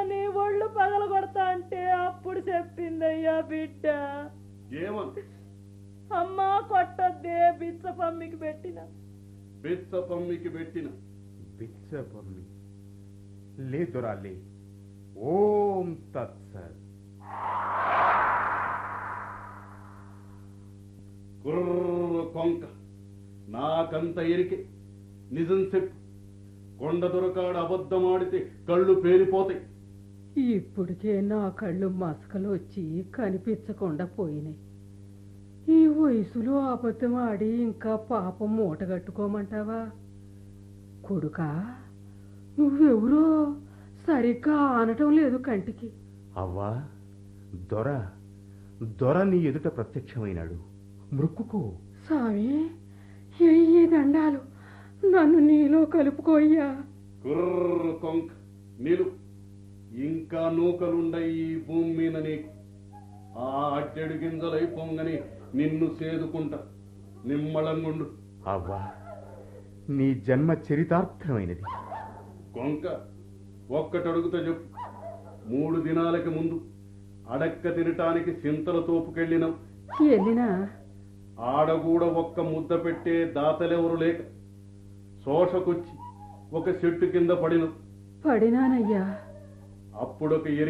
నీ ఒళ్ళు పగల కొడతా అంటే అప్పుడు చెప్పిందయ్యా బిడ్డ ఏమని అమ్మా కొట్టొద్దే బిచ్చ పమ్మికి పెట్టిన బెచ్చ పమ్మికి పెట్టిన బిచ్చపమ్మి లే దొరా లే ఓం తత్సత్ కుర్ర కొంక నాకంత ఎరికే నిజం చెప్పు కొండ దొరకాడు అబద్ధమాడితే కళ్ళు పేలిపోతాయి ఇప్పటికే నా కళ్ళు మసకలు వచ్చి కనిపించకుండా పోయినాయి ఈ వయసులో అబద్ధం ఆడి ఇంకా పాపం మూట కట్టుకోమంటావా కొడుకా నువ్వెవరో సరిగ్గా ఆనటం లేదు కంటికి అవ్వా దొర దొర నీ ఎదుట ప్రత్యక్షమైనాడు మృక్కుకో స్వామి ఎయ్యి దండాలు నన్ను నీలో కలుపుకోయ్యా కుర్ర కొంక నిలు ఇంకా నూకలుండయి ఈ భూమి మీద నీకు ఆ అట్టెడు గింజలై పొంగని నిన్ను సేదుకుంటా నిమ్మళంగుండు అవ్వా నీ జన్మ చరితార్థమైనది కొంక ఒక్కటడుగుతా చెప్పు మూడు దినాలకి ముందు అడక్క తినటానికి సింతల తోపుకెళ్ళినాం వెళ్ళినా ఆడ కూడా ఒక్క ముద్ద పెట్టే దాతలెవరు లేక శోషకొచ్చి ఒక చెట్టు కింద పడినాం పడినానయ్యా అప్పుడొక ఎరి